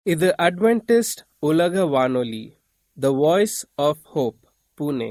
இது அட்வென்டிஸ்ட் உலக வானொலி the voice of hope Pune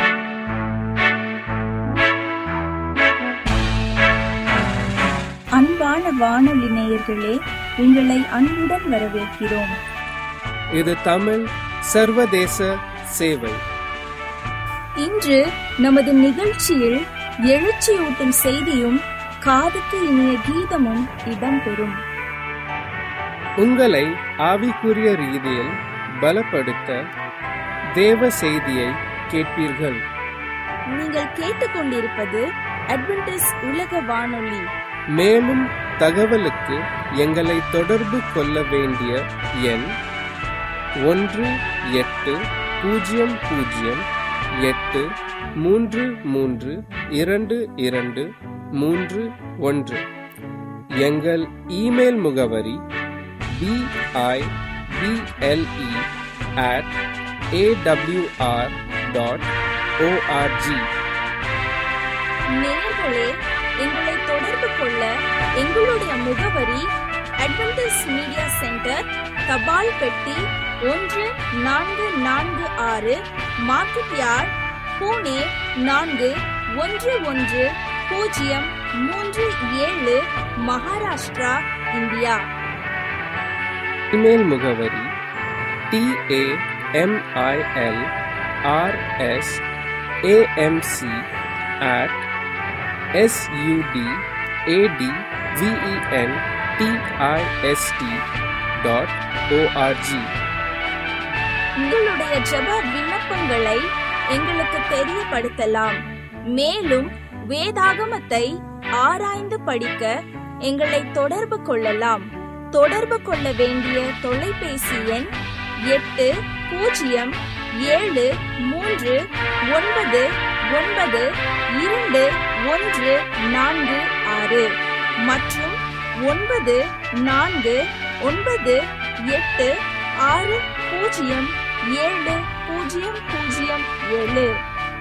அன்பான வானொலி நேயர்களே உங்களை அன்புடன் வரவேற்கிறோம் இது தமிழ் சர்வதேச சேவை இன்று நமது நிகழ்ச்சியில் எழுச்சியூட்டும் செய்தியும் காதுக்கு இனிய கீதமும் இடம்பெறும் உங்களை ஆவிக்குரிய ரீதியில் பலப்படுத்த தேவ செய்தியை கேட்பீர்கள் நீங்கள் கேட்டுக்கொண்டிருப்பது அட்வென்டிஸ் உலக வானொலி மேலும் தகவலுக்கு எங்களை தொடர்பு கொள்ள வேண்டிய எண் ஒன்று எட்டு பூஜ்ஜியம் பூஜ்ஜியம் எட்டு மூன்று மூன்று இரண்டு இரண்டு மூன்று ஒன்று எங்கள் இமெயில் முகவரி BIPLE at AWR dot ORG நேயர்களே எங்களை தொடர்பு கொள்ள எங்களுடைய முகவரி அட்வென்டிஸ் மீடியா சென்டர் தபால் பெட்டி ஒன்று நான்கு நான்கு ஆறு மார்க்கெட் யார்ட் பூனே நான்கு ஒன்று ஒன்று பூஜ்ஜியம் மூன்று ஏழு மகாராஷ்டிரா இந்தியா இமெயில் முகவரி TAMIL RS AMC at SUD AD VEN DIST dot ORG உங்களுடைய ஜெப விண்ணப்பங்களை எங்களுக்கு தெரியப்படுத்தலாம் மேலும் வேதாகமத்தை ஆராய்ந்து படிக்க எங்களை தொடர்பு கொள்ளலாம் தொடர்பு கொள்ள வேண்டிய தொலைபேசி எண் எட்டு பூஜ்ஜியம் ஏழு மூன்று ஒன்பது ஒன்பது இரண்டு ஒன்று நான்கு ஆறு மற்றும் ஒன்பது நான்கு ஒன்பது எட்டு ஆறு பூஜ்ஜியம் ஏழு பூஜ்ஜியம் பூஜ்ஜியம் ஏழு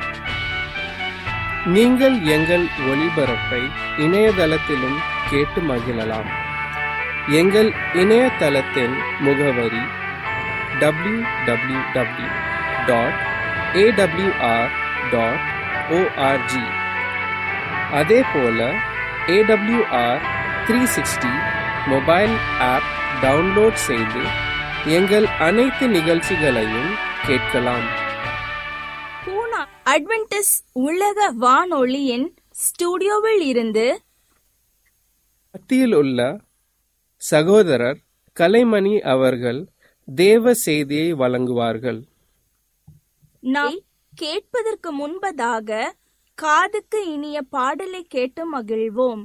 நீங்கள் எங்கள் ஒளிபரப்பை இணையதளத்திலும் கேட்டு மகிழலாம் எங்கள் இணையதளத்தின் முகவரி W W W dot AWR dot ORG அதே போல AWR three sixty mobile app download செய்து எங்கள் அனைத்து நிகழ்ச்சிகளையும் கேட்கலாம் பூனா அட்வென்டிஸ் உலக வானொலியின் ஸ்டுடியோவில் இருந்து மத்தியில் உள்ள சகோதரர் கலைமணி அவர்கள் தேவ செய்தியை வழங்குவார்கள் நாம் கேட்பதற்கு முன்பதாக காதுக்கு இனிய பாடலை கேட்டு மகிழ்வோம்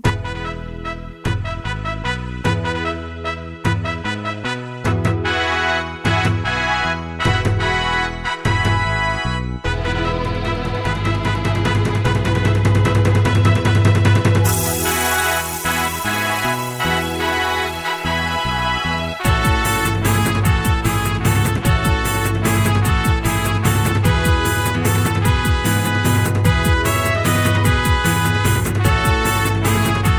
ஆ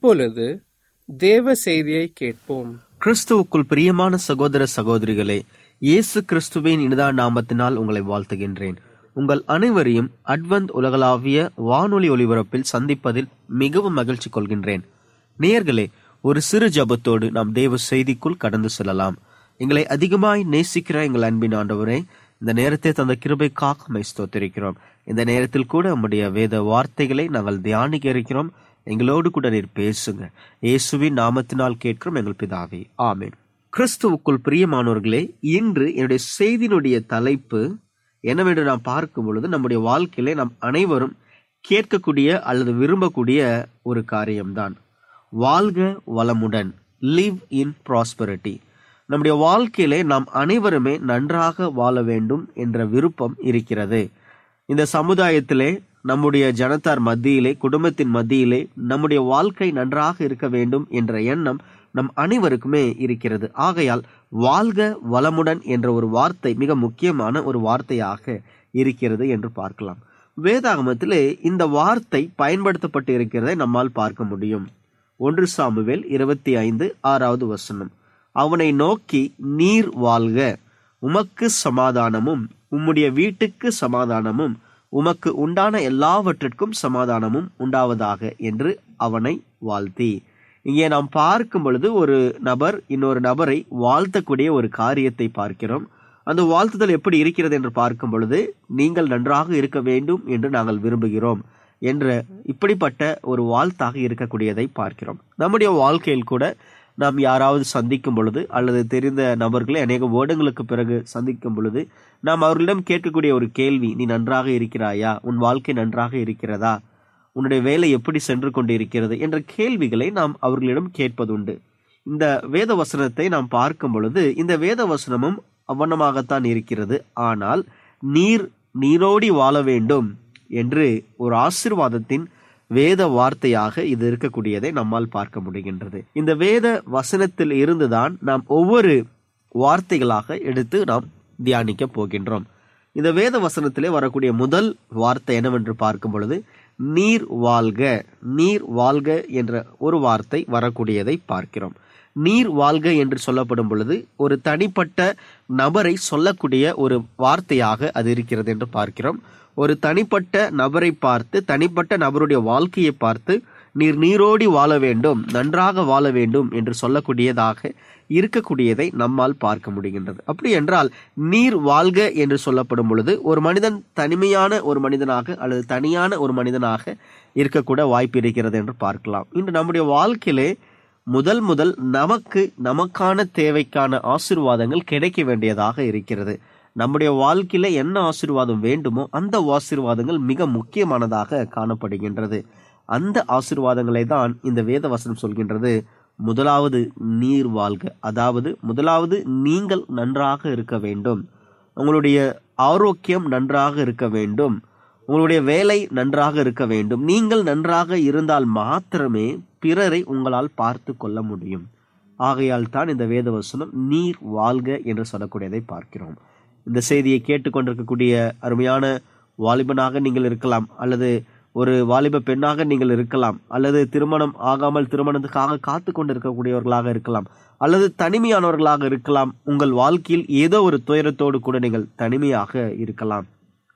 இப்பொழுது தேவ செய்தியை கேட்போம் கிறிஸ்துவுக்குள் பிரியமான சகோதர சகோதரிகளே இயேசு கிறிஸ்துவின் இனிதா நாமத்தினால் உங்களை வாழ்த்துகின்றேன் உங்கள் அனைவரையும் அட்வந்த் உலகளாவிய வானொலி ஒலிபரப்பில் சந்திப்பதில் மிகவும் மகிழ்ச்சி கொள்கின்றேன் நேயர்களே ஒரு சிறு ஜபத்தோடு நாம் தேவ செய்திக்குள் கடந்து செல்லலாம் எங்களை அதிகமாய் நேசிக்கிற எங்கள் அன்பின் ஆண்டவரே இந்த நேரத்தை தந்த கிருபைக்காக மை ஸ்தோத்திரிக்கிறோம் இந்த நேரத்தில் கூட நம்முடைய வேத வார்த்தைகளை நாங்கள் தியானிக்க இருக்கிறோம் எங்களோடு கூட நீர் பேசுங்க இயேசுவின் நாமத்தினால் கேட்கிறோம் எங்கள் பிதாவே ஆமென் கிறிஸ்துவுக்குள் பிரியமானவர்களே இன்று என்னுடைய செய்தியினுடைய தலைப்பு என்னவென்று நாம் பார்க்கும் பொழுது நம்முடைய வாழ்க்கையிலே நாம் அனைவரும் கேட்கக்கூடிய அல்லது விரும்பக்கூடிய ஒரு காரியம்தான் வாழ்க வளமுடன் லிவ் இன் ப்ராஸ்பரிட்டி நம்முடைய வாழ்க்கையிலே நாம் அனைவருமே நன்றாக வாழ வேண்டும் என்ற விருப்பம் இருக்கிறது இந்த சமுதாயத்திலே நம்முடைய ஜனத்தார் மத்தியிலே குடும்பத்தின் மத்தியிலே நம்முடைய வாழ்க்கை நன்றாக இருக்க வேண்டும் என்ற எண்ணம் நம் அனைவருக்குமே இருக்கிறது ஆகையால் வாழ்க வளமுடன் என்ற ஒரு வார்த்தை மிக முக்கியமான ஒரு வார்த்தையாக இருக்கிறது என்று பார்க்கலாம் வேதாகமத்திலே இந்த வார்த்தை பயன்படுத்தப்பட்டு இருக்கிறதை நம்மால் பார்க்க முடியும் ஒன்று சாமுவேல் இருபத்தி ஐந்து ஆறாவது வசனம் அவனை நோக்கி நீர் வாழ்க உமக்கு சமாதானமும் உம்முடைய வீட்டுக்கு சமாதானமும் உமக்கு உண்டான எல்லாவற்றிற்கும் சமாதானமும் உண்டாவதாக என்று அவனை வாழ்த்தி இங்கே நாம் பார்க்கும் பொழுது ஒரு நபர் இன்னொரு நபரை வாழ்த்தக்கூடிய ஒரு காரியத்தை பார்க்கிறோம் அந்த வாழ்த்துதல் எப்படி இருக்கிறது என்று பார்க்கும் பொழுது நீங்கள் நன்றாக இருக்க வேண்டும் என்று நாங்கள் விரும்புகிறோம் என்ற இப்படிப்பட்ட ஒரு வாழ்த்தாக இருக்கக்கூடியதை பார்க்கிறோம் நம்முடைய வாழ்க்கையில் கூட நாம் யாராவது சந்திக்கும் பொழுது அல்லது தெரிந்த நபர்களை அநேக வருடங்களுக்கு பிறகு சந்திக்கும் பொழுது நாம் அவர்களிடம் கேட்கக்கூடிய ஒரு கேள்வி நீ நன்றாக இருக்கிறாயா உன் வாழ்க்கை நன்றாக இருக்கிறதா உன்னுடைய வேலை எப்படி சென்று கொண்டிருக்கிறது என்ற கேள்விகளை நாம் அவர்களிடம் கேட்பதுண்டு இந்த வேத வசனத்தை நாம் பார்க்கும் பொழுது இந்த வேத வசனமும் அவ்வண்ணமாகத்தான் இருக்கிறது ஆனால் நீர் நீரோடி வாழ வேண்டும் என்று ஒரு ஆசிர்வாதத்தின் வேத வார்த்தையாக இது இருக்கக்கூடியதை நம்மால் பார்க்க முடிகின்றது இந்த வேத வசனத்தில் இருந்துதான் நாம் ஒவ்வொரு வார்த்தைகளாக எடுத்து நாம் தியானிக்க போகின்றோம் இந்த வேத வசனத்திலே வரக்கூடிய முதல் வார்த்தை என்னவென்று பார்க்கும் பொழுது நீர் வாழ்க நீர் வாழ்க என்ற ஒரு வார்த்தை வரக்கூடியதை பார்க்கிறோம் நீர் வாழ்க என்று சொல்லப்படும் பொழுது ஒரு தனிப்பட்ட நபரை சொல்லக்கூடிய ஒரு வார்த்தையாக அது இருக்கிறது என்று பார்க்கிறோம் ஒரு தனிப்பட்ட நபரை பார்த்து தனிப்பட்ட நபருடைய வாழ்க்கையை பார்த்து நீர் நீரோடி வாழ வேண்டும் நன்றாக வாழ வேண்டும் என்று சொல்லக்கூடியதாக இருக்கக்கூடியதை நம்மால் பார்க்க முடிகின்றது அப்படி என்றால் நீர் வாழ்க என்று சொல்லப்படும் பொழுது ஒரு மனிதன் தனிமையான ஒரு மனிதனாக அல்லது தனியான ஒரு மனிதனாக இருக்கக்கூட வாய்ப்பு இருக்கிறது என்று பார்க்கலாம் இன்று நம்முடைய வாழ்க்கையிலே முதல் முதல் நமக்கு நமக்கான தேவைக்கான ஆசிர்வாதங்கள் கிடைக்க வேண்டியதாக இருக்கிறது நம்முடைய வாழ்க்கையில என்ன ஆசீர்வாதம் வேண்டுமோ அந்த ஆசீர்வாதங்கள் மிக முக்கியமானதாக காணப்படுகின்றது அந்த ஆசீர்வாதங்களை தான் இந்த வேத வசனம் சொல்கின்றது முதலாவது நீர் வாழ்க அதாவது முதலாவது நீங்கள் நன்றாக இருக்க வேண்டும் உங்களுடைய ஆரோக்கியம் நன்றாக இருக்க வேண்டும் உங்களுடைய வேலை நன்றாக இருக்க வேண்டும் நீங்கள் நன்றாக இருந்தால் மாத்திரமே பிறரை உங்களால் பார்த்து கொள்ள முடியும் ஆகையால் தான் இந்த வேத வசனம் நீர் வாழ்க என்று சொல்லக்கூடியதை பார்க்கிறோம் இந்த செய்தியை கேட்டுக்கொண்டிருக்கக்கூடிய அருமையான வாலிபனாக நீங்கள் இருக்கலாம் அல்லது ஒரு வாலிப பெண்ணாக நீங்கள் இருக்கலாம் அல்லது திருமணம் ஆகாமல் திருமணத்துக்காக காத்து கொண்டிருக்கக்கூடியவர்களாக இருக்கலாம் அல்லது தனிமையானவர்களாக இருக்கலாம் உங்கள் வாழ்க்கையில் ஏதோ ஒரு துயரத்தோடு கூட நீங்கள் தனிமையாக இருக்கலாம்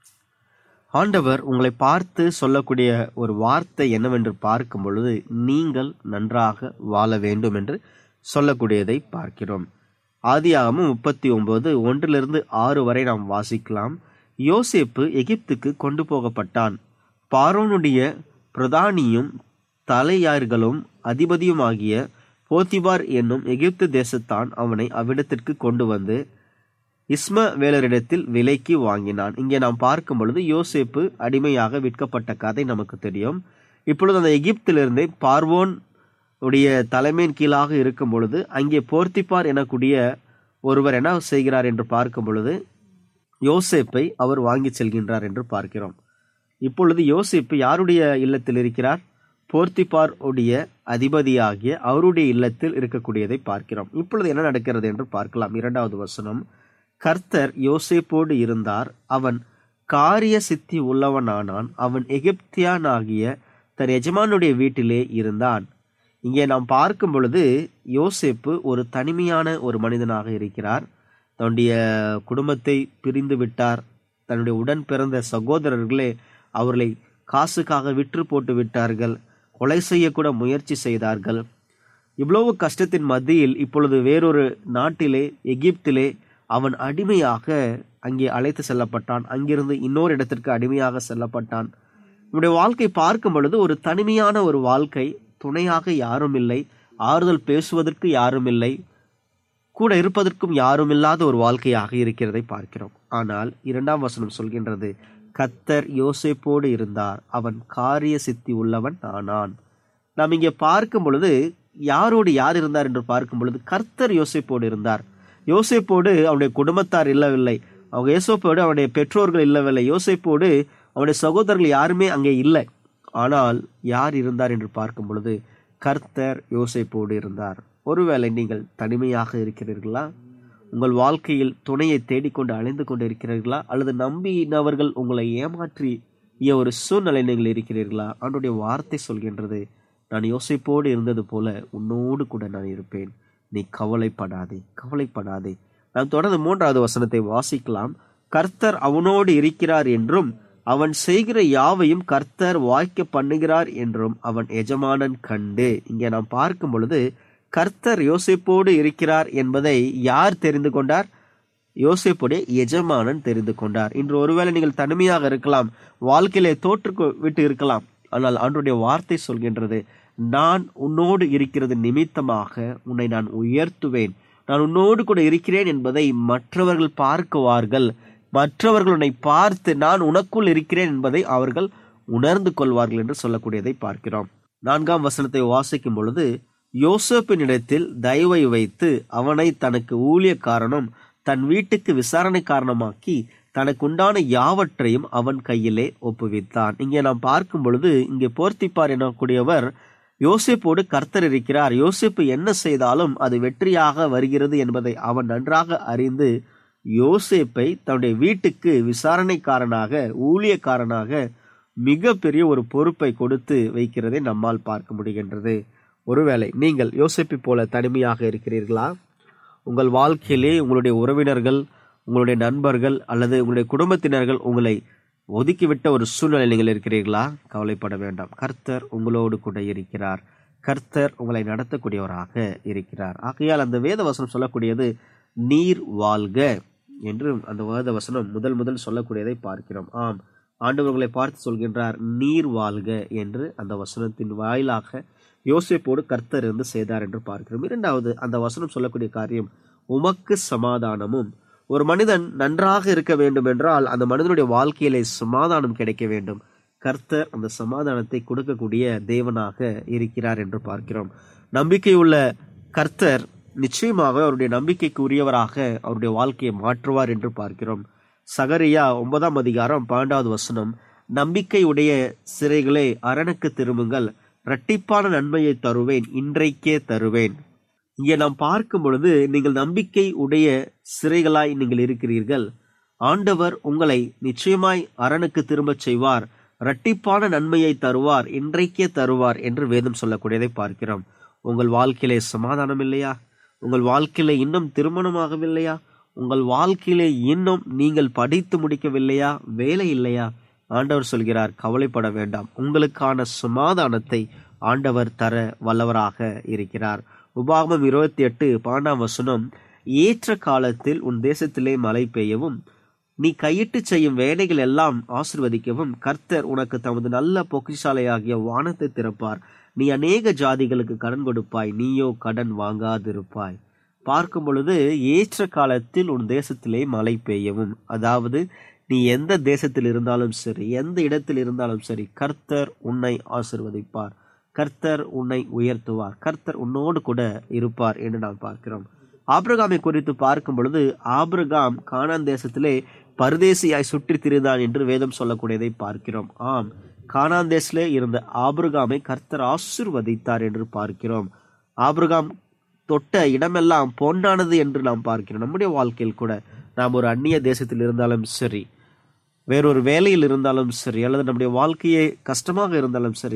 ஆண்டவர் உங்களை பார்த்து சொல்லக்கூடிய ஒரு வார்த்தை என்னவென்று பார்க்கும் பொழுது நீங்கள் நன்றாக வாழ வேண்டும் என்று சொல்லக்கூடியதை பார்க்கிறோம் ஆதியாகமும் முப்பத்தி ஒன்பது ஒன்றிலிருந்து ஆறு வரை நாம் வாசிக்கலாம் யோசேப்பு எகிப்துக்கு கொண்டு போகப்பட்டான் பார்வோனுடைய பிரதானியும் தலையார்களும் அதிபதியுமாகிய போத்திபார் என்னும் எகிப்து தேசத்தான் அவனை அவ்விடத்திற்கு கொண்டு வந்து இஸ்ம வேலரிடத்தில் விலைக்கு வாங்கினான் இங்கே நாம் பார்க்கும் பொழுது யோசேப்பு அடிமையாக விற்கப்பட்ட கதை நமக்கு தெரியும் இப்பொழுது அந்த எகிப்திலிருந்தே பார்வோன் உடைய தலைமையின் கீழாக இருக்கும் பொழுது அங்கே போர்த்திப்பார் எனக்கூடிய ஒருவர் என்ன செய்கிறார் என்று பார்க்கும் பொழுது யோசேப்பை அவர் வாங்கி செல்கின்றார் என்று பார்க்கிறோம் இப்பொழுது யோசேப்பு யாருடைய இல்லத்தில் இருக்கிறார் போர்த்திப்பார் உடைய அதிபதியாகிய அவருடைய இல்லத்தில் இருக்கக்கூடியதை பார்க்கிறோம் இப்பொழுது என்ன நடக்கிறது என்று பார்க்கலாம் இரண்டாவது வசனம் கர்த்தர் யோசேப்போடு இருந்தார் அவன் காரிய சித்தி உள்ளவனானான் அவன் எகிப்தியானாகிய தன் எஜமானுடைய வீட்டிலே இருந்தான் இங்கே நாம் பார்க்கும் பொழுது யோசேப்பு ஒரு தனிமையான ஒரு மனிதனாக இருக்கிறார் தன்னுடைய குடும்பத்தை பிரிந்து விட்டார் தன்னுடைய உடன் பிறந்த சகோதரர்களே அவர்களை காசுக்காக விற்று போட்டு விட்டார்கள் கொலை செய்யக்கூட முயற்சி செய்தார்கள் இவ்வளவு கஷ்டத்தின் மத்தியில் இப்பொழுது வேறொரு நாட்டிலே எகிப்திலே அவன் அடிமையாக அங்கே அழைத்து செல்லப்பட்டான் அங்கிருந்து இன்னொரு இடத்திற்கு அடிமையாக செல்லப்பட்டான் இவனுடைய வாழ்க்கை பார்க்கும் பொழுது ஒரு தனிமையான ஒரு வாழ்க்கை துணையாக யாரும் இல்லை ஆறுதல் பேசுவதற்கு யாரும் இல்லை கூட இருப்பதற்கும் யாரும் இல்லாத ஒரு வாழ்க்கையாக இருக்கிறதை பார்க்கிறோம் ஆனால் இரண்டாம் வசனம் சொல்கின்றது கத்தர் யோசேப்போடு இருந்தார் அவன் காரிய சித்தி உள்ளவன் ஆனான் நாம் இங்கே பார்க்கும் பொழுது யாரோடு யார் இருந்தார் என்று பார்க்கும் பொழுது கர்த்தர் யோசேப்போடு இருந்தார் யோசேப்போடு அவனுடைய குடும்பத்தார் இல்லவில்லை அவங்க யோசேப்போடு அவனுடைய பெற்றோர்கள் இல்லவில்லை யோசேப்போடு அவனுடைய சகோதரர்கள் யாருமே அங்கே இல்லை ஆனால் யார் இருந்தார் என்று பார்க்கும் பொழுது கர்த்தர் யோசேப்போடு இருந்தார் ஒருவேளை நீங்கள் தனிமையாக இருக்கிறீர்களா உங்கள் வாழ்க்கையில் துணையை தேடிக்கொண்டு அலைந்து கொண்டு இருக்கிறீர்களா அல்லது நம்பினவர்கள் உங்களை ஏமாற்றிய ஒரு சூழ்நிலை நீங்கள் இருக்கிறீர்களா அவனுடைய வார்த்தை சொல்கின்றது நான் யோசிப்போடு இருந்தது போல உன்னோடு கூட நான் இருப்பேன் நீ கவலைப்படாதே கவலைப்படாதே நாம் தொடர்ந்து மூன்றாவது வசனத்தை வாசிக்கலாம் கர்த்தர் அவனோடு இருக்கிறார் என்றும் அவன் செய்கிற யாவையும் கர்த்தர் வாய்க்க பண்ணுகிறார் என்றும் அவன் எஜமானன் கண்டு இங்கே நாம் பார்க்கும் பொழுது கர்த்தர் யோசிப்போடு இருக்கிறார் என்பதை யார் தெரிந்து கொண்டார் யோசேப்புடைய எஜமானன் தெரிந்து கொண்டார் இன்று ஒருவேளை நீங்கள் தனிமையாக இருக்கலாம் வாழ்க்கையிலே தோற்று விட்டு இருக்கலாம் ஆனால் ஆண்டுடைய வார்த்தை சொல்கின்றது நான் உன்னோடு இருக்கிறது நிமித்தமாக உன்னை நான் உயர்த்துவேன் நான் உன்னோடு கூட இருக்கிறேன் என்பதை மற்றவர்கள் பார்க்குவார்கள் மற்றவர்கள் உன்னை பார்த்து நான் உனக்குள் இருக்கிறேன் என்பதை அவர்கள் உணர்ந்து கொள்வார்கள் என்று சொல்லக்கூடியதை பார்க்கிறோம் நான்காம் வசனத்தை வாசிக்கும் பொழுது யோசேப்பினிடத்தில் தயவை வைத்து அவனை தனக்கு ஊழியக்காரனும் தன் வீட்டுக்கு விசாரணை காரணமாக்கி தனக்கு உண்டான யாவற்றையும் அவன் கையிலே ஒப்புவித்தான் இங்கே நாம் பார்க்கும் பொழுது இங்கே போர்த்திப்பார் எனக்கூடியவர் யோசேப்போடு கர்த்தர் இருக்கிறார் யோசேப்பு என்ன செய்தாலும் அது வெற்றியாக வருகிறது என்பதை அவன் நன்றாக அறிந்து யோசேப்பை தன்னுடைய வீட்டுக்கு விசாரணைக்காரனாக ஊழியக்காரனாக மிக பெரிய ஒரு பொறுப்பை கொடுத்து வைக்கிறதை நம்மால் பார்க்க முடிகின்றது ஒருவேளை நீங்கள் யோசிப்பை போல தனிமையாக இருக்கிறீர்களா உங்கள் வாழ்க்கையிலே உங்களுடைய உறவினர்கள் உங்களுடைய நண்பர்கள் அல்லது உங்களுடைய குடும்பத்தினர்கள் உங்களை ஒதுக்கிவிட்ட ஒரு சூழ்நிலை நீங்கள் இருக்கிறீர்களா கவலைப்பட வேண்டாம் கர்த்தர் உங்களோடு கூட இருக்கிறார் கர்த்தர் உங்களை நடத்தக்கூடியவராக இருக்கிறார் ஆகையால் அந்த வேத வசனம் சொல்லக்கூடியது நீர் வாழ்க என்று அந்த வேத வசனம் முதல் முதல் சொல்லக்கூடியதை பார்க்கிறோம் ஆம் ஆண்டவர்களை பார்த்து சொல்கின்றார் நீர் வாழ்க என்று அந்த வசனத்தின் வாயிலாக யோசிப்போடு கர்த்தர் இருந்து செய்தார் என்று பார்க்கிறோம் இரண்டாவது அந்த வசனம் சொல்லக்கூடிய காரியம் உமக்கு சமாதானமும் ஒரு மனிதன் நன்றாக இருக்க வேண்டும் என்றால் அந்த மனிதனுடைய வாழ்க்கையிலே சமாதானம் கிடைக்க வேண்டும் கர்த்தர் அந்த சமாதானத்தை கொடுக்கக்கூடிய தேவனாக இருக்கிறார் என்று பார்க்கிறோம் நம்பிக்கையுள்ள கர்த்தர் நிச்சயமாக அவருடைய நம்பிக்கைக்கு உரியவராக அவருடைய வாழ்க்கையை மாற்றுவார் என்று பார்க்கிறோம் சகரியா ஒன்பதாம் அதிகாரம் பன்னெண்டாவது வசனம் நம்பிக்கை உடைய சிறைகளே அரணுக்கு திரும்புங்கள் இரட்டிப்பான நன்மையை தருவேன் இன்றைக்கே தருவேன் இங்கே நாம் பார்க்கும் பொழுது நீங்கள் நம்பிக்கை உடைய சிறைகளாய் நீங்கள் இருக்கிறீர்கள் ஆண்டவர் உங்களை நிச்சயமாய் அரணுக்கு திரும்பச் செய்வார் இரட்டிப்பான நன்மையை தருவார் இன்றைக்கே தருவார் என்று வேதம் சொல்லக்கூடியதை பார்க்கிறோம் உங்கள் வாழ்க்கையிலே சமாதானம் இல்லையா உங்கள் வாழ்க்கையிலே இன்னும் திருமணமாகவில்லையா உங்கள் வாழ்க்கையிலே இன்னும் நீங்கள் படித்து முடிக்கவில்லையா வேலை இல்லையா ஆண்டவர் சொல்கிறார் கவலைப்பட வேண்டாம் உங்களுக்கான சமாதானத்தை ஆண்டவர் தர வல்லவராக இருக்கிறார் உபாகமம் இருபத்தி எட்டு பன்னெண்டாம் வசனம் ஏற்ற காலத்தில் உன் தேசத்திலே மழை பெய்யவும் நீ கையிட்டு செய்யும் வேலைகள் எல்லாம் ஆசிர்வதிக்கவும் கர்த்தர் உனக்கு தமது நல்ல பொக்கிஷாலையாகிய வானத்தை திறப்பார் நீ அநேக ஜாதிகளுக்கு கடன் கொடுப்பாய் நீயோ கடன் வாங்காதிருப்பாய் பார்க்கும் பொழுது ஏற்ற காலத்தில் உன் தேசத்திலே மழை பெய்யவும் அதாவது நீ எந்த தேசத்தில் இருந்தாலும் சரி எந்த இடத்தில் இருந்தாலும் சரி கர்த்தர் உன்னை ஆசிர்வதிப்பார் கர்த்தர் உன்னை உயர்த்துவார் கர்த்தர் உன்னோடு கூட இருப்பார் என்று நாம் பார்க்கிறோம் ஆபிரகாமை குறித்து பார்க்கும் பொழுது ஆபிரகாம் கானான் தேசத்திலே பரதேசியாய் சுற்றி திரிந்தான் என்று வேதம் சொல்லக்கூடியதை பார்க்கிறோம் ஆம் கானான் தேசிலே இருந்த ஆபிரகாமை கர்த்தர் ஆசிர்வதித்தார் என்று பார்க்கிறோம் ஆபிரகாம் தொட்ட இடமெல்லாம் பொன்னானது என்று நாம் பார்க்கிறோம் நம்முடைய வாழ்க்கையில் கூட நாம் ஒரு அந்நிய தேசத்தில் இருந்தாலும் சரி வேறொரு வேலையில் இருந்தாலும் சரி அல்லது நம்முடைய வாழ்க்கையே கஷ்டமாக இருந்தாலும் சரி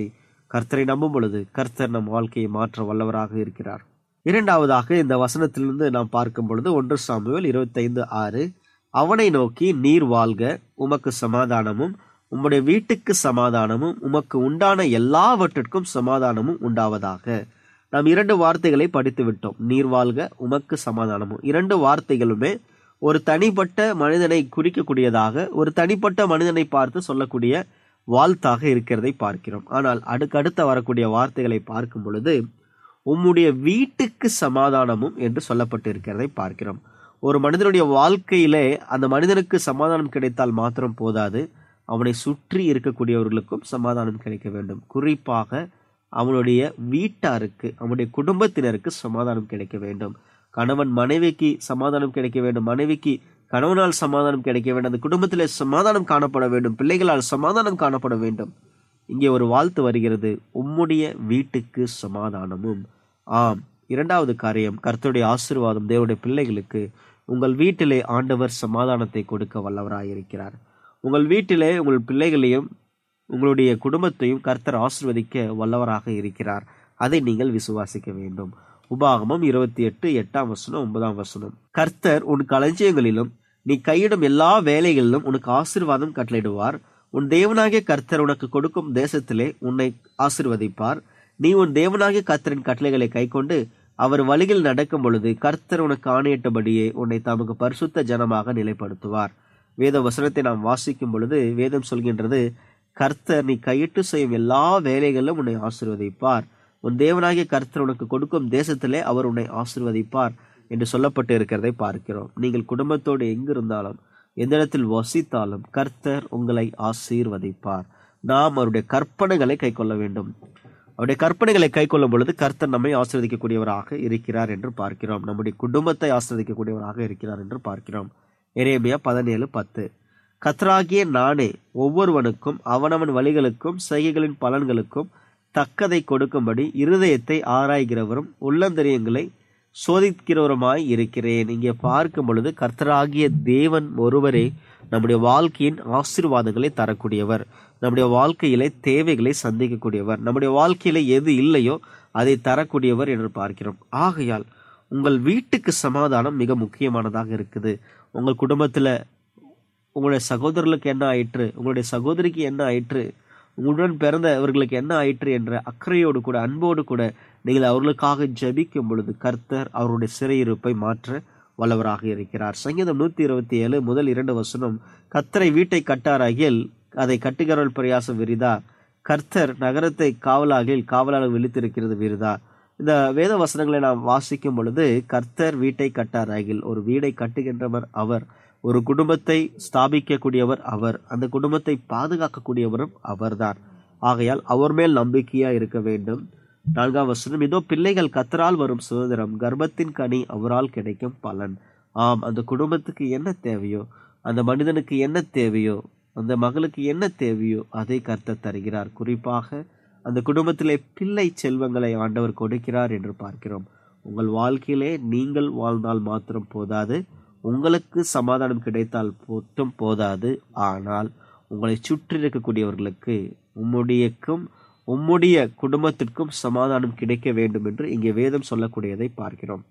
கர்த்தரை நம்பும் பொழுது கர்த்தர் நம் வாழ்க்கையை மாற்ற வல்லவராக இருக்கிறார் இரண்டாவதாக இந்த வசனத்திலிருந்து நாம் பார்க்கும் பொழுது ஒன்று சாமுவேல் இருபத்தைந்து ஆறு அவனை நோக்கி நீர் வாழ்க உமக்கு சமாதானமும் உம்முடைய வீட்டுக்கு சமாதானமும் உமக்கு உண்டான எல்லாவற்றிற்கும் சமாதானமும் உண்டாவதாக நாம் இரண்டு வார்த்தைகளை படித்து விட்டோம் நீர் வாழ்க உமக்கு சமாதானமும் இரண்டு வார்த்தைகளுமே ஒரு தனிப்பட்ட மனிதனை குறிக்கக்கூடியதாக ஒரு தனிப்பட்ட மனிதனை பார்த்து சொல்லக்கூடிய வாழ்த்தாக இருக்கிறதை பார்க்கிறோம் ஆனால் அடுக்கடுத்த வரக்கூடிய வார்த்தைகளை பார்க்கும் பொழுது உம்முடைய வீட்டுக்கு சமாதானமும் என்று சொல்லப்பட்டு இருக்கிறதை பார்க்கிறோம் ஒரு மனிதனுடைய வாழ்க்கையிலே அந்த மனிதனுக்கு சமாதானம் கிடைத்தால் மாத்திரம் போதாது அவனை சுற்றி இருக்கக்கூடியவர்களுக்கும் சமாதானம் கிடைக்க வேண்டும் குறிப்பாக அவனுடைய வீட்டாருக்கு அவனுடைய குடும்பத்தினருக்கு சமாதானம் கிடைக்க வேண்டும் கணவன் மனைவிக்கு சமாதானம் கிடைக்க வேண்டும் மனைவிக்கு கணவனால் சமாதானம் கிடைக்க வேண்டும் அந்த குடும்பத்திலே சமாதானம் காணப்பட வேண்டும் பிள்ளைகளால் சமாதானம் காணப்பட வேண்டும் இங்கே ஒரு வாழ்த்து வருகிறது உம்முடைய வீட்டுக்கு சமாதானமும் ஆம் இரண்டாவது காரியம் கர்த்தருடைய ஆசீர்வாதம் தேவனுடைய பிள்ளைகளுக்கு உங்கள் வீட்டிலே ஆண்டவர் சமாதானத்தை கொடுக்க வல்லவராயிருக்கிறார் உங்கள் வீட்டிலே உங்கள் பிள்ளைகளையும் உங்களுடைய குடும்பத்தையும் கர்த்தர் ஆசிர்வதிக்க வல்லவராக இருக்கிறார் அதை நீங்கள் விசுவாசிக்க வேண்டும் உபாகமம் இருபத்தி எட்டு எட்டாம் வசனம் ஒன்பதாம் வசனம் கர்த்தர் உன் களஞ்சியங்களிலும் நீ கையிடும் எல்லா வேலைகளிலும் உனக்கு ஆசீர்வாதம் கட்டளையிடுவார் உன் தேவனாகிய கர்த்தர் உனக்கு கொடுக்கும் தேசத்திலே உன்னை ஆசிர்வதிப்பார் நீ உன் தேவனாகிய கர்த்தரின் கட்டளைகளை கைக்கொண்டு அவர் வழியில் நடக்கும் பொழுது கர்த்தர் உனக்கு ஆணையிட்டபடியே உன்னை தமக்கு பரிசுத்த ஜனமாக நிலைப்படுத்துவார் வேத வசனத்தை நாம் வாசிக்கும் பொழுது வேதம் சொல்கின்றது கர்த்தர் நீ கையிட்டு செய்யும் எல்லா வேலைகளிலும் உன்னை ஆசிர்வதிப்பார் உன் தேவனாகிய கர்த்தர் உனக்கு கொடுக்கும் தேசத்திலே அவர் உன்னை ஆசிர்வதிப்பார் என்று சொல்லப்பட்டு இருக்கிறதை பார்க்கிறோம் நீங்கள் குடும்பத்தோடு எங்கிருந்தாலும் எந்த இடத்தில் வசித்தாலும் கர்த்தர் உங்களை ஆசீர்வதிப்பார் நாம் அவருடைய கற்பனைகளை கை கொள்ள வேண்டும் அவருடைய கற்பனைகளை கை கொள்ளும் பொழுது கர்த்தர் நம்மை ஆசிர்வதிக்கக்கூடியவராக இருக்கிறார் என்று பார்க்கிறோம் நம்முடைய குடும்பத்தை ஆசிர்வதிக்கக்கூடியவராக இருக்கிறார் என்று பார்க்கிறோம் எரேமியா பதினேழு பத்து கத்ராகிய நானே ஒவ்வொருவனுக்கும் அவனவன் வழிகளுக்கும் செய்கைகளின் பலன்களுக்கும் தக்கதை கொடுக்கும்படி இருதயத்தை ஆராய்கிறவரும் உள்ளந்தரியங்களை சோதிக்கிறவருமாய் இருக்கிறேன் இங்கே பார்க்கும் பொழுது கர்த்தராகிய தேவன் ஒருவரே நம்முடைய வாழ்க்கையின் ஆசீர்வாதங்களை தரக்கூடியவர் நம்முடைய வாழ்க்கையிலே தேவைகளை சந்திக்கக்கூடியவர் நம்முடைய வாழ்க்கையில எது இல்லையோ அதை தரக்கூடியவர் என்று பார்க்கிறோம் ஆகையால் உங்கள் வீட்டுக்கு சமாதானம் மிக முக்கியமானதாக இருக்குது உங்கள் குடும்பத்துல உங்களுடைய சகோதரர்களுக்கு என்ன ஆயிற்று உங்களுடைய சகோதரிக்கு என்ன ஆயிற்று உங்களுடன் பிறந்தவர்களுக்கு என்ன ஆயிற்று என்ற அக்கறையோடு கூட அன்போடு கூட நீங்கள் அவர்களுக்காக ஜெபிக்கும் பொழுது கர்த்தர் அவருடைய சிறையிருப்பை மாற்ற வல்லவராக இருக்கிறார் சங்கீதம் நூத்தி இருபத்தி ஏழு முதல் இரண்டு வசனம் கர்த்தரை வீட்டை கட்டாராகில் அதை கட்டுகிறவள் பிரயாசம் விரிதா கர்த்தர் நகரத்தை காவலாகில் காவலாளர் விழித்திருக்கிறது விரிதா இந்த வேத வசனங்களை நாம் வாசிக்கும் பொழுது கர்த்தர் வீட்டை கட்டாராகில் ஒரு வீடை கட்டுகின்றவர் அவர் ஒரு குடும்பத்தை ஸ்தாபிக்கக்கூடியவர் அவர் அந்த குடும்பத்தை பாதுகாக்கக்கூடியவரும் அவர்தான் ஆகையால் அவர் மேல் நம்பிக்கையா இருக்க வேண்டும் நான்காம் வசனம் இதோ பிள்ளைகள் கத்தரால் வரும் சுதந்திரம் கர்ப்பத்தின் கனி அவரால் கிடைக்கும் பலன் ஆம் அந்த குடும்பத்துக்கு என்ன தேவையோ அந்த மனிதனுக்கு என்ன தேவையோ அந்த மகளுக்கு என்ன தேவையோ அதை கர்த்தர் தருகிறார் குறிப்பாக அந்த குடும்பத்திலே பிள்ளை செல்வங்களை ஆண்டவர் கொடுக்கிறார் என்று பார்க்கிறோம் உங்கள் வாழ்க்கையிலே நீங்கள் வாழ்ந்தால் மாத்திரம் போதாது உங்களுக்கு சமாதானம் கிடைத்தால் மட்டும் போதாது ஆனால் உங்களை சுற்றி இருக்கக்கூடியவர்களுக்கு உம்முடையக்கும் உம்முடைய குடும்பத்திற்கும் சமாதானம் கிடைக்க வேண்டும் என்று இங்கே வேதம் சொல்லக்கூடியதை பார்க்கிறோம்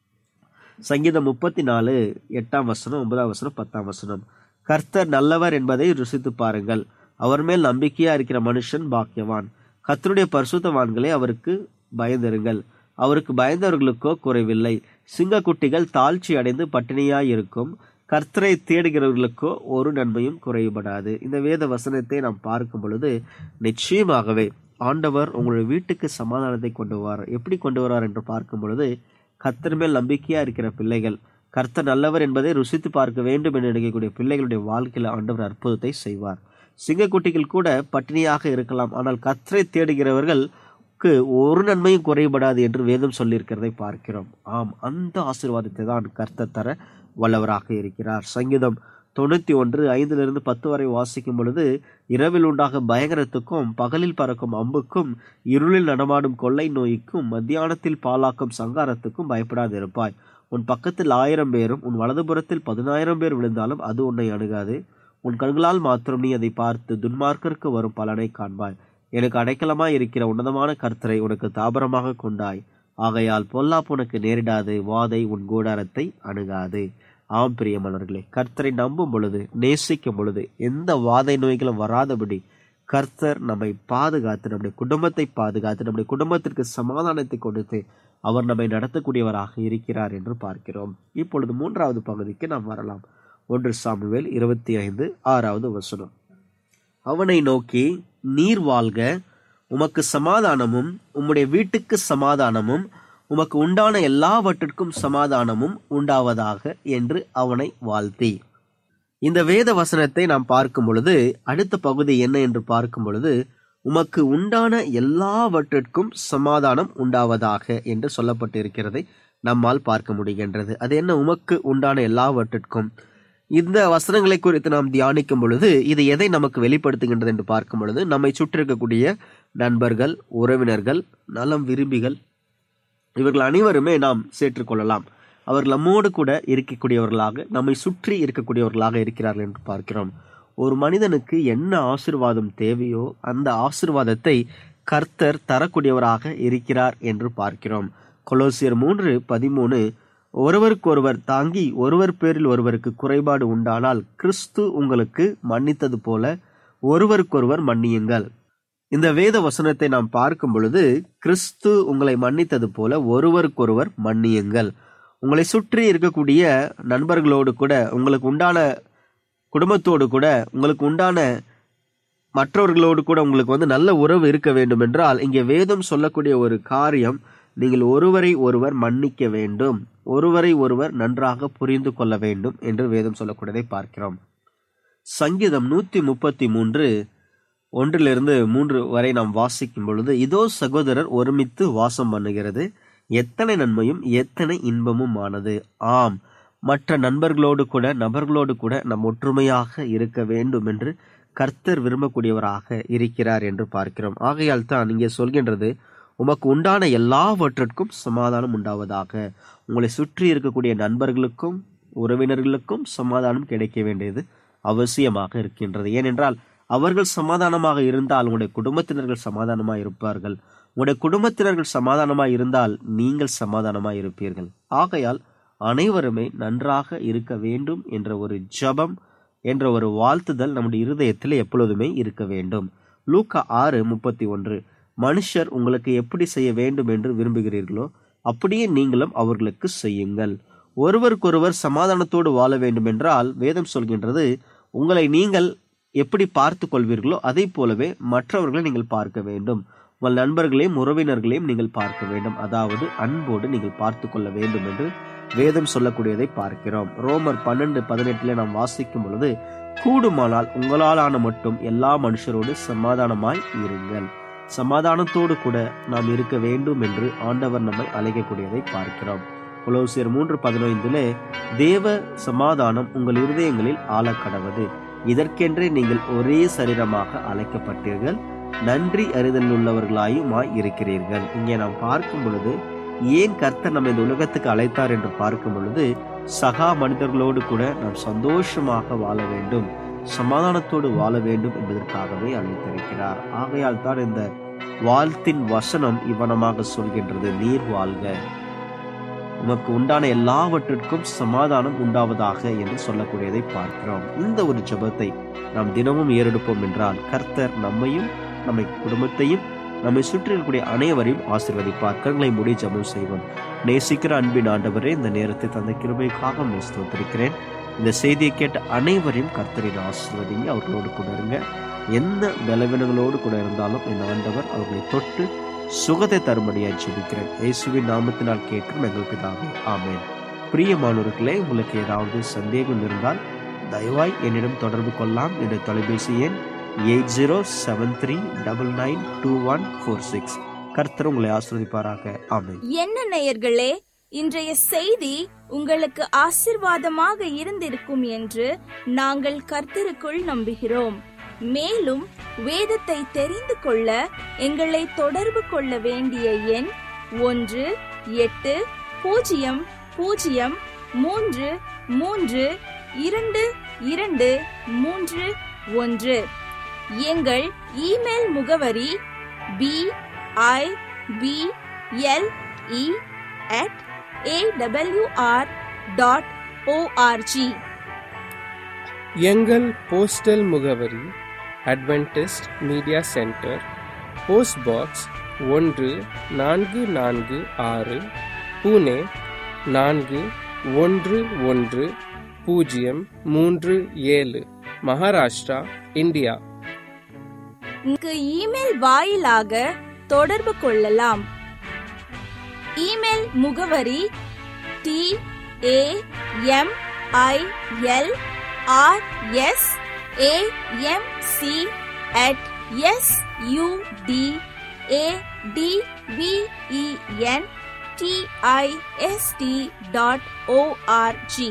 சங்கீதம் முப்பத்தி நாலு எட்டாம் வசனம் ஒன்பதாம் வசனம் பத்தாம் வசனம் கர்த்தர் நல்லவர் என்பதை ருசித்து பாருங்கள் அவர் மேல் நம்பிக்கையா இருக்கிற மனுஷன் பாக்கியவான் கர்த்தருடைய பரிசுத்தவான்களே அவருக்கு பயந்திருங்கள் அவருக்கு பயந்தவர்களுக்கோ குறைவில்லை சிங்கக்குட்டிகள் தாழ்ச்சி அடைந்து பட்டினியாய் இருக்கும் கர்த்தரை தேடுகிறவர்களுக்கோ ஒரு நன்மையும் குறைபடாது இந்த வேத வசனத்தை நாம் பார்க்கும் பொழுது நிச்சயமாகவே ஆண்டவர் உங்களுடைய வீட்டுக்கு சமாதானத்தை கொண்டு வரார் எப்படி கொண்டு வரார் என்று பார்க்கும் பொழுது கர்த்தர் மேல் நம்பிக்கையா இருக்கிற பிள்ளைகள் கர்த்தர் நல்லவர் என்பதை ருசித்து பார்க்க வேண்டும் என்று நினைக்கக்கூடிய பிள்ளைகளுடைய வாழ்க்கையில் ஆண்டவர் அற்புதத்தை செய்வார் சிங்கக்குட்டிகள் கூட பட்டினியாக இருக்கலாம் ஆனால் கர்த்தரை தேடுகிறவர்களுக்கு ஒரு நன்மையும் குறைபடாது என்று வேதம் சொல்லியிருக்கிறதை பார்க்கிறோம் ஆம் அந்த ஆசீர்வாதத்தை தான் கர்த்தர் தர வல்லவராக இருக்கிறார் சங்கீதம் தொண்ணூத்தி ஒன்று ஐந்திலிருந்து பத்து வரை வாசிக்கும் பொழுது இரவில் உண்டாக பயங்கரத்துக்கும் பகலில் பறக்கும் அம்புக்கும் இருளில் நடமாடும் கொள்ளை நோய்க்கும் மத்தியானத்தில் பாலாக்கும் சங்காரத்துக்கும் பயப்படாது இருப்பாய் உன் பக்கத்தில் ஆயிரம் பேரும் உன் வலதுபுறத்தில் பதினாயிரம் பேர் விழுந்தாலும் அது உன்னை அணுகாது உன் கண்களால் மாத்திரம் நீ அதை பார்த்து துன்மார்க்கருக்கு வரும் பலனை காண்பாய் எனக்கு அடைக்கலமாய் இருக்கிற உன்னதமான கர்த்தரை உனக்கு தாபரமாக கொண்டாய் ஆகையால் பொல்லாப்பு உனக்கு நேரிடாது வாதை உன் கூடாரத்தை அணுகாது ஆம் பிரியமானவர்களே கர்த்தரை நம்பும் பொழுது நேசிக்கும் பொழுது எந்த வாதை நோய்களும் வராதபடி கர்த்தர் நம்மை பாதுகாத்து நம்முடைய குடும்பத்தை பாதுகாத்து நம்முடைய குடும்பத்திற்கு சமாதானத்தை கொடுத்து அவர் நம்மை நடத்தக்கூடியவராக இருக்கிறார் என்று பார்க்கிறோம் இப்பொழுது மூன்றாவது பகுதிக்கு நாம் வரலாம் ஒன்று சாமுவேல் இருபத்தி ஐந்து ஆறாவது வசனம் அவனை நோக்கி நீர் வாழ்க உமக்கு சமாதானமும் உம்முடைய வீட்டுக்கு சமாதானமும் உமக்கு உண்டான எல்லாவற்றிற்கும் சமாதானமும் உண்டாவதாக என்று அவனை வாழ்த்தி இந்த வேத வசனத்தை நாம் பார்க்கும் பொழுது அடுத்த பகுதி என்ன என்று பார்க்கும் பொழுது உமக்கு உண்டான எல்லாவற்றிற்கும் சமாதானம் உண்டாவதாக என்று சொல்லப்பட்டிருக்கிறதை நம்மால் பார்க்க முடிகின்றது அது என்ன உமக்கு உண்டான எல்லாவற்றிற்கும் இந்த வசனங்களை குறித்து நாம் தியானிக்கும் பொழுது இது எதை நமக்கு வெளிப்படுத்துகின்றது என்று பார்க்கும் பொழுது நம்மை சுற்றி இருக்கக்கூடிய நண்பர்கள் உறவினர்கள் நலம் விரும்பிகள் இவர்கள் அனைவருமே நாம் சேர்த்துக்கொள்ளலாம் அவர்கள் நம்மோடு கூட இருக்கக்கூடியவர்களாக நம்மை சுற்றி இருக்கக்கூடியவர்களாக இருக்கிறார்கள் என்று பார்க்கிறோம் ஒரு மனிதனுக்கு என்ன ஆசிர்வாதம் தேவையோ அந்த ஆசிர்வாதத்தை கர்த்தர் தரக்கூடியவராக இருக்கிறார் என்று பார்க்கிறோம் கொலோசியர் மூன்று பதிமூணு ஒருவருக்கொருவர் தாங்கி ஒருவர் பேரில் ஒருவருக்கு குறைபாடு உண்டானால் கிறிஸ்து உங்களுக்கு மன்னித்தது போல ஒருவருக்கொருவர் மன்னியுங்கள் இந்த வேத வசனத்தை நாம் பார்க்கும் பொழுது கிறிஸ்து உங்களை மன்னித்தது போல ஒருவருக்கொருவர் மன்னியுங்கள் உங்களை சுற்றி இருக்கக்கூடிய நண்பர்களோடு கூட உங்களுக்கு உண்டான குடும்பத்தோடு கூட உங்களுக்கு உண்டான மற்றவர்களோடு கூட உங்களுக்கு வந்து நல்ல உறவு இருக்க வேண்டும் என்றால் இங்கே வேதம் சொல்லக்கூடிய ஒரு காரியம் நீங்கள் ஒருவரை ஒருவர் மன்னிக்க வேண்டும் ஒருவரை ஒருவர் நன்றாக புரிந்து கொள்ள வேண்டும் என்று வேதம் சொல்லக்கூடியதை பார்க்கிறோம் சங்கீதம் நூத்தி முப்பத்தி மூன்று ஒன்றிலிருந்து மூன்று வரை நாம் வாசிக்கும் பொழுது இதோ சகோதரர் ஒருமித்து வாசம் பண்ணுகிறது எத்தனை நன்மையும் எத்தனை இன்பமும் ஆனது ஆம் மற்ற நண்பர்களோடு கூட நபர்களோடு கூட நம் ஒற்றுமையாக இருக்க வேண்டும் என்று கர்த்தர் விரும்பக்கூடியவராக இருக்கிறார் என்று பார்க்கிறோம் ஆகையால் தான் இங்கே சொல்கின்றது உமக்கு உண்டான எல்லாவற்றிற்கும் சமாதானம் உண்டாவதாக உங்களை சுற்றி இருக்கக்கூடிய நண்பர்களுக்கும் உறவினர்களுக்கும் சமாதானம் கிடைக்க வேண்டியது அவசியமாக இருக்கின்றது ஏனென்றால் அவர்கள் சமாதானமாக இருந்தால் உங்களுடைய குடும்பத்தினர்கள் சமாதானமாக இருப்பார்கள் உங்களுடைய குடும்பத்தினர்கள் சமாதானமாக இருந்தால் நீங்கள் சமாதானமாக இருப்பீர்கள் ஆகையால் அனைவருமே நன்றாக இருக்க வேண்டும் என்ற ஒரு ஜபம் என்ற ஒரு வாழ்த்துதல் நம்முடைய இருதயத்தில் எப்பொழுதுமே இருக்க வேண்டும் லூக்கா ஆறு முப்பத்தி ஒன்று மனுஷர் உங்களுக்கு எப்படி செய்ய வேண்டும் என்று விரும்புகிறீர்களோ அப்படியே நீங்களும் அவர்களுக்கு செய்யுங்கள் ஒருவருக்கொருவர் சமாதானத்தோடு வாழ வேண்டும் என்றால் வேதம் சொல்கின்றது உங்களை நீங்கள் எப்படி பார்த்து கொள்வீர்களோ அதை போலவே மற்றவர்களை நீங்கள் பார்க்க வேண்டும் உங்கள் நண்பர்களையும் உறவினர்களையும் நீங்கள் பார்க்க வேண்டும் அதாவது அன்போடு நீங்கள் பார்த்து கொள்ள வேண்டும் என்று வேதம் சொல்லக்கூடியதை பார்க்கிறோம் ரோமர் பன்னெண்டு பதினெட்டுல நாம் வாசிக்கும் பொழுது கூடுமானால் உங்களாலான மட்டும் எல்லா மனுஷரோடு சமாதானமாய் இருங்கள் சமாதானத்தோடு கூட நாம் இருக்க வேண்டும் என்று ஆண்டவர் நம்மை அழைக்கக்கூடியதை பார்க்கிறோம் புலோசியர் மூன்று பதினைந்திலே தேவ சமாதானம் உங்கள் இருதயங்களில் ஆளக்கடவது இதற்கென்றே நீங்கள் ஒரே சரீரமாக அழைக்கப்பட்டீர்கள் நன்றி அறிதல் உள்ளவர்களாயுமாய் இருக்கிறீர்கள் இங்கே நாம் பார்க்கும் பொழுது ஏன் கர்த்தர் நம்ம இந்த உலகத்துக்கு அழைத்தார் என்று பார்க்கும் பொழுது சகா மனிதர்களோடு கூட நாம் சந்தோஷமாக வாழ வேண்டும் சமாதானத்தோடு வாழ வேண்டும் என்பதற்காகவே அழைத்திருக்கிறார் ஆகையால் தான் இந்த வாழ்த்தின் வசனம் இவனமாக சொல்கின்றது நீர் வாழ்க உமக்கு உண்டான எல்லாவற்றிற்கும் சமாதானம் உண்டாவதாக என்று சொல்லக்கூடியதை பார்க்கிறோம் இந்த ஒரு ஜெபத்தை நாம் தினமும் ஏறெடுப்போம் என்றால் கர்த்தர் நம்மையும் நம்மை குடும்பத்தையும் நம்மை சுற்றி இருக்கக்கூடிய அனைவரையும் ஆசிர்வதிப்பார் கண்களை மூடி ஜெபம் செய்வோம் நேசிக்கிற அன்பின் ஆண்டவரே இந்த நேரத்தை தந்த கிருபைக்காக ஸ்தோத்திருக்கிறேன் இந்த செய்தியை கேட்ட அனைவரையும் கர்த்தரின் ஆசிர்வதிங்க அவர்களோடு கூட இருங்க எந்த பலவீனங்களோடு கூட இருந்தாலும் இந்த ஆண்டவர் அவர்களை தொட்டு சுகத்தை தரும்படியாய் ஜெபிக்கிறேன் இயேசுவின் நாமத்தினால் கேட்கும் எங்களுக்கு தாவே ஆமேன் பிரியமானவர்களே உங்களுக்கு ஏதாவது சந்தேகம் இருந்தால் தயவாய் என்னிடம் தொடர்பு கொள்ளலாம் என்னுடைய தொலைபேசி எண் eight zero seven three double nine two one four six கர்த்தர் உங்களை ஆசிர்வதிப்பாராக ஆமேன் என்ன நேயர்களே இன்றைய செய்தி உங்களுக்கு ஆசிர்வாதமாக இருந்திருக்கும் என்று நாங்கள் கர்த்தருக்குள் நம்புகிறோம் மேலும் வேதத்தை தெரிந்து கொள்ள எங்களை தொடர்பு கொள்ள வேண்டிய எண் ஒன்று எட்டு பூஜ்ஜியம் பூஜ்ஜியம் மூன்று மூன்று இரண்டு இரண்டு மூன்று ஒன்று எங்கள் இமெயில் முகவரி B I P L E at AWR dot ORG எங்கள் போஸ்டல் முகவரி Adventist media centre post box ஒன்று நான்கு நான்கு ஆறு புனே நான்கு ஒன்று ஒன்று பூஜ்ஜியம் மூன்று ஏழு மகாராஷ்டிரா இந்தியா இங்கு இமெயில் வாயிலாக தொடர்பு கொள்ளலாம் இமெயில் முகவரி T A M I L R S A M C at S U D A D V E N T I S T dot ORG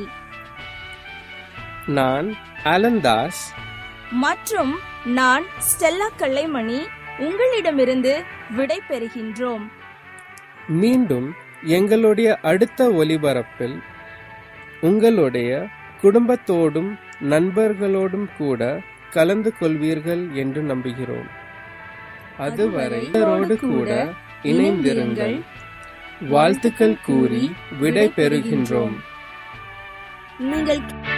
நான் அலந்தாஸ் மற்றும் நான் ஸ்டெல்லா கல்லைமணி உங்களிடமிருந்து விடை பெறுகின்றோம் மீண்டும் எங்களுடைய அடுத்த ஒலிபரப்பில் உங்களுடைய குடும்பத்தோடும் நண்பர்களோடும் கூட கலந்து கொள்வீர்கள் என்று நம்புகிறோம் அதுவரை இவரோடு கூட இணைந்திருங்கள் வாழ்த்துக்கள் கூறி விடை பெறுகின்றோம் நீங்கள்